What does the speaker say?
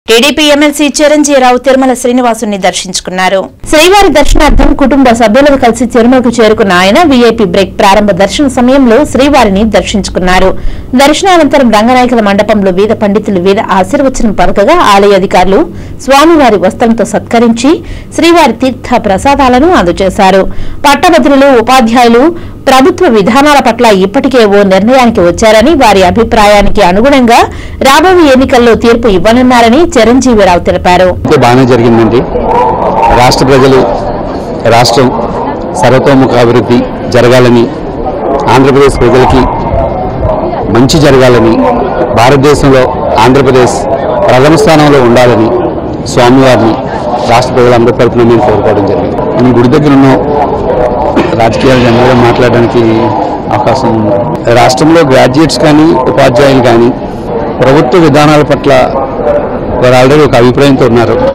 TDP MLC చిరంజీరావు Tirumala శ్రీనివాసుని దర్శించుకున్నారు శ్రీవారి దర్శనార్థం కుటుంబ సభ్యులతో కలిసి తిరుమలకు చేరుకున్న ఆయన వీఐపీ బ్రేక్ ప్రారంభ దర్శన సమయంలో శ్రీవారిని దర్శించుకున్నారు దర్శనానంతరం రంగనాయకుల మండపంలో వేద పండితులు వేద ఆశీర్వచనం పలకగా ఆలయ అధికారులు స్వామివారి వస్త్రంతో సత్కరించి శ్రీవారి తీర్థ ప్రసాదాలను అందజేశారు పట్టభద్రులు ఉపాధ్యాయులు ప్రభుత్వ విధానాల పట్ల ఇప్పటికే ఓ నిర్ణయానికి వచ్చారని వారి అభిప్రాయానికి అనుగుణంగా రాబోయే ఎన్నికల్లో తీర్పు ఇవ్వనున్నారని చిరంజీవిరావు తెలిపారు అయితే బాగానే జరిగిందండి రాష్ట్ర ప్రజలు రాష్ట్రం సర్వతోముఖ అభివృద్ధి జరగాలని ఆంధ్రప్రదేశ్ ప్రజలకి మంచి జరగాలని భారతదేశంలో ఆంధ్రప్రదేశ్ ప్రథమ స్థానంలో ఉండాలని స్వామివారిని రాష్ట్ర ప్రజలందరి తరఫున నేను కోరుకోవడం జరిగింది నేను గుడి దగ్గర ఉన్న రాజకీయాలు జనరల్గా మాట్లాడడానికి అవకాశం ఉంది రాష్ట్రంలో గ్రాడ్యుయేట్స్ కానీ ఉపాధ్యాయులు కానీ ప్రభుత్వ విధానాల పట్ల వారు ఆల్రెడీ ఒక అభిప్రాయంతో ఉన్నారు